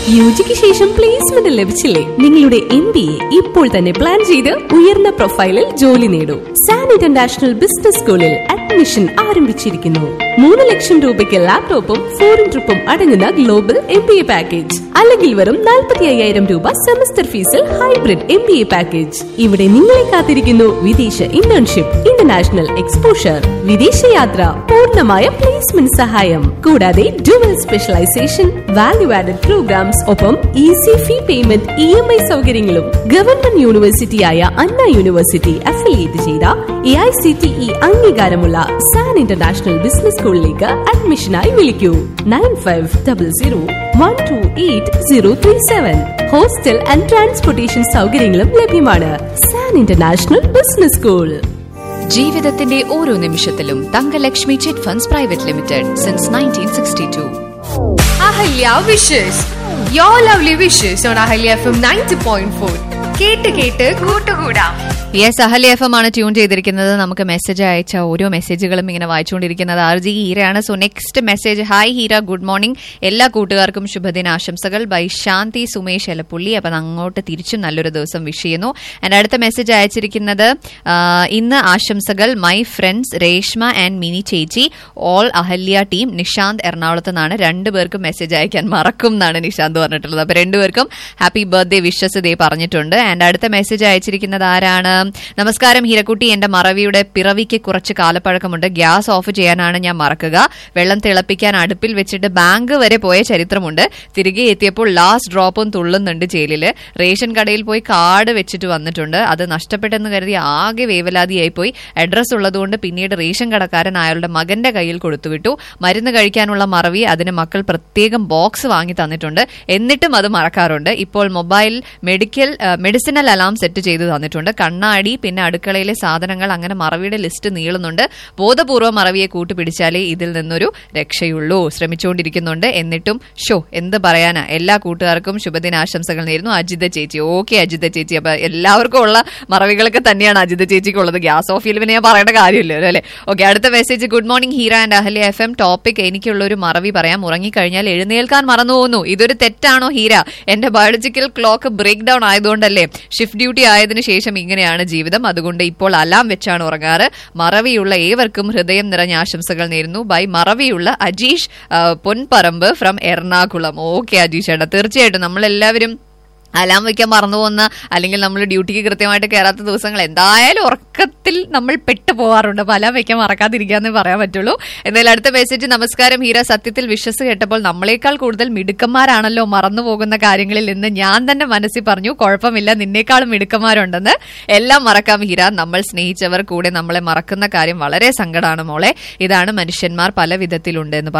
യുജിക്ക് ശേഷം പ്ലേസ്മെന്റ് ലഭിച്ചില്ലേ നിങ്ങളുടെ M B A ഇപ്പോൾ തന്നെ പ്ലാൻ ചെയ്ത് ഉയർന്ന പ്രൊഫൈലിൽ ജോലി നേടൂ സാൻ ഇന്റർനാഷണൽ ബിസിനസ് സ്കൂളിൽ അഡ്മിഷൻ ആരംഭിച്ചിരിക്കുന്നു മൂന്ന് ലക്ഷം രൂപയ്ക്ക് ലാപ്ടോപ്പും ഫോറിൻ ട്രിപ്പും അടങ്ങുന്ന global M B A package അല്ലെങ്കിൽ വെറും നാൽപ്പത്തി അയ്യായിരം രൂപ സെമസ്റ്റർ ഫീസിൽ hybrid M B A package ഇവിടെ നിങ്ങളെ കാത്തിരിക്കുന്നു വിദേശ ഇന്റേൺഷിപ്പ് ഇന്റർനാഷണൽ എക്സ്പോഷർ വിദേശയാത്ര പൂർണ്ണമായ പ്ലേസ്മെന്റ് സഹായം കൂടാതെ dual specialisation value added programmes ഒപ്പം easy fee payment E M I സൗകര്യങ്ങളും ഗവൺമെന്റ് യൂണിവേഴ്സിറ്റിയായ അണ്ണ യൂണിവേഴ്സിറ്റി അഫിലിയേറ്റ് ചെയ്ത A I C T E അംഗീകാരമുള്ള സാൻ ഇന്റർനാഷണൽ ബിസിനസ് സ്കൂളിലേക്ക് അഡ്മിഷനായി വിളിക്കൂ nine five double zero one two eight zero three seven hostel and transportation സൗകര്യങ്ങളും ലഭ്യമാണ് സാൻ ഇന്റർനാഷണൽ ബിസിനസ് സ്കൂൾ ജീവിതത്തിന്റെ ഓരോ നിമിഷത്തിലും Thankalakshmi chit funds private limited since nineteen sixty two Ahalya wishes you lovely wishes on Ahalya F M ninety point four കേട്ട് കേട്ട് കൂട്ടുകൂടാം yes Ahalya F M ആണ് tune ചെയ്തിരിക്കുന്നത് നമുക്ക് മെസ്സേജ് അയച്ച ഓരോ മെസ്സേജുകളും ഇങ്ങനെ വായിച്ചുകൊണ്ടിരിക്കുന്നത് ആർ ജി ഹീരയാണ് so next message hi Heera good morning എല്ലാ കൂട്ടുകാർക്കും ശുഭദിനാശംസകൾ ബൈ ശാന്തി സുമേഷ് എലപ്പുള്ളി അപ്പം അങ്ങോട്ട് തിരിച്ചും നല്ലൊരു ദിവസം വിഷ് ചെയ്യുന്നു എൻ്റെ അടുത്ത മെസ്സേജ് അയച്ചിരിക്കുന്നത് ആ, ഇന്ന് ആശംസകൾ my friends Reshma and Mini ചേച്ചി ഓൾ അഹല്യ ടീം നിഷാന്ത് എറണാകുളത്ത് നിന്നാണ് രണ്ടുപേർക്കും മെസ്സേജ് അയക്കാൻ മറക്കും എന്നാണ് നിഷാന്ത് പറഞ്ഞിട്ടുള്ളത് അപ്പൊ രണ്ടുപേർക്കും ഹാപ്പി ബർത്ത്ഡേ വിഷസ് ഇതേ പറഞ്ഞിട്ടുണ്ട് ആൻഡ് അടുത്ത മെസ്സേജ് അയച്ചിരിക്കുന്നത് ആരാണ് നമസ്കാരം ഹീരക്കുട്ടി എന്റെ മറവിയുടെ പിറവിക്ക് കുറച്ച് കാലപ്പഴക്കമുണ്ട് ഗ്യാസ് ഓഫ് ചെയ്യാനാണ് ഞാൻ മറക്കുക വെള്ളം തിളപ്പിക്കാൻ അടുപ്പിൽ വെച്ചിട്ട് ബാങ്ക് വരെ പോയ ചരിത്രമുണ്ട് തിരികെ എത്തിയപ്പോൾ ലാസ്റ്റ് ഡ്രോപ്പും തുള്ളുന്നുണ്ട് ജയിലില് റേഷൻ കടയിൽ പോയി കാർഡ് വെച്ചിട്ട് വന്നിട്ടുണ്ട് അത് നഷ്ടപ്പെട്ടെന്ന് കരുതി ആകെ വേവലാതിയായി പോയി അഡ്രസ് ഉള്ളതുകൊണ്ട് പിന്നീട് റേഷൻ കടക്കാരൻ അയാളുടെ മകന്റെ കയ്യിൽ കൊടുത്തുവിട്ടു മരുന്ന് കഴിക്കാനുള്ള മറവി അതിന് മക്കൾ പ്രത്യേകം ബോക്സ് വാങ്ങി തന്നിട്ടുണ്ട് എന്നിട്ടും അത് മറക്കാറുണ്ട് ഇപ്പോൾ മൊബൈൽ മെഡിക്കൽ ആ, മെഡിസിനൽ അലാം സെറ്റ് ചെയ്ത് തന്നിട്ടുണ്ട് കണ്ണാടി പിന്നെ അടുക്കളയിലെ സാധനങ്ങൾ അങ്ങനെ മറവിയുടെ ലിസ്റ്റ് നീളുന്നുണ്ട് ബോധപൂർവ്വം മറവിയെ കൂട്ടുപിടിച്ചാലേ ഇതിൽ നിന്നൊരു രക്ഷയുള്ളൂ ശ്രമിച്ചുകൊണ്ടിരിക്കുന്നുണ്ട് എന്നിട്ടും ഷോ എന്ത് പറയാനാ എല്ലാ കൂട്ടുകാർക്കും ശുഭദിനാശംസകൾ നേരുന്നു അജിത ചേച്ചി ഓക്കെ അജിത ചേച്ചി അപ്പൊ എല്ലാവർക്കും ഉള്ള മറവികളൊക്കെ തന്നെയാണ് അജിത ചേച്ചിക്ക് ഉള്ളത് ഗ്യാസ് ഓഫ് പിന്നെ ഞാൻ പറയേണ്ട കാര്യമില്ലല്ലോ അല്ലെ ഓക്കെ അടുത്ത message good morning Heera and Ahalya F M topic എനിക്കുള്ള ഒരു മറവി പറയാം ഉറങ്ങിക്കഴിഞ്ഞാൽ എഴുന്നേൽക്കാൻ മറന്നു പോകുന്നു ഇതൊരു തെറ്റാണോ ഹീര എന്റെ ബയോളജിക്കൽ ക്ലോക്ക് ബ്രേക്ക് ഡൗൺ ആയതുകൊണ്ടല്ലേ ഷിഫ്റ്റ് ഡ്യൂട്ടി ആയതിനു ശേഷം ഇങ്ങനെയാണ് ജീവിതം അതുകൊണ്ട് ഇപ്പോൾ അലാം വെച്ചാണ് ഉറങ്ങാറ് മറവിയുള്ള ഏവർക്കും ഹൃദയം നിറഞ്ഞ ആശംസകൾ നേരുന്നു ബൈ മറവിയുള്ള അജീഷ് ആ, പൊൻപറമ്പ് ഫ്രം എറണാകുളം ഓക്കെ അജീഷ് ഏട്ടാ തീർച്ചയായിട്ടും നമ്മളെല്ലാവരും അലാം വെക്കാൻ മറന്നു പോകുന്ന അല്ലെങ്കിൽ നമ്മൾ ഡ്യൂട്ടിക്ക് കൃത്യമായിട്ട് കയറാത്ത ദിവസങ്ങൾ എന്തായാലും ഉറക്കത്തിൽ നമ്മൾ പെട്ടു പോകാറുണ്ട് അപ്പൊ അലാം വെക്കാൻ മറക്കാതിരിക്കാന്നേ പറയാൻ പറ്റുള്ളൂ എന്തായാലും അടുത്ത മെസ്സേജ് നമസ്കാരം ഹീര സത്യത്തിൽ വിശ്വസ് കേട്ടപ്പോൾ നമ്മളെക്കാൾ കൂടുതൽ മിടുക്കന്മാരാണല്ലോ മറന്നു പോകുന്ന കാര്യങ്ങളിൽ എന്ന് ഞാൻ തന്നെ മനസ്സിൽ പറഞ്ഞു കുഴപ്പമില്ല നിന്നേക്കാളും മിടുക്കന്മാരുണ്ടെന്ന് എല്ലാം മറക്കാം ഹീര നമ്മൾ സ്നേഹിച്ചവർ കൂടെ നമ്മളെ മറക്കുന്ന കാര്യം വളരെ സങ്കടമാണ് മോളെ ഇതാണ് മനുഷ്യന്മാർ പല വിധത്തിലുണ്ട് എന്ന്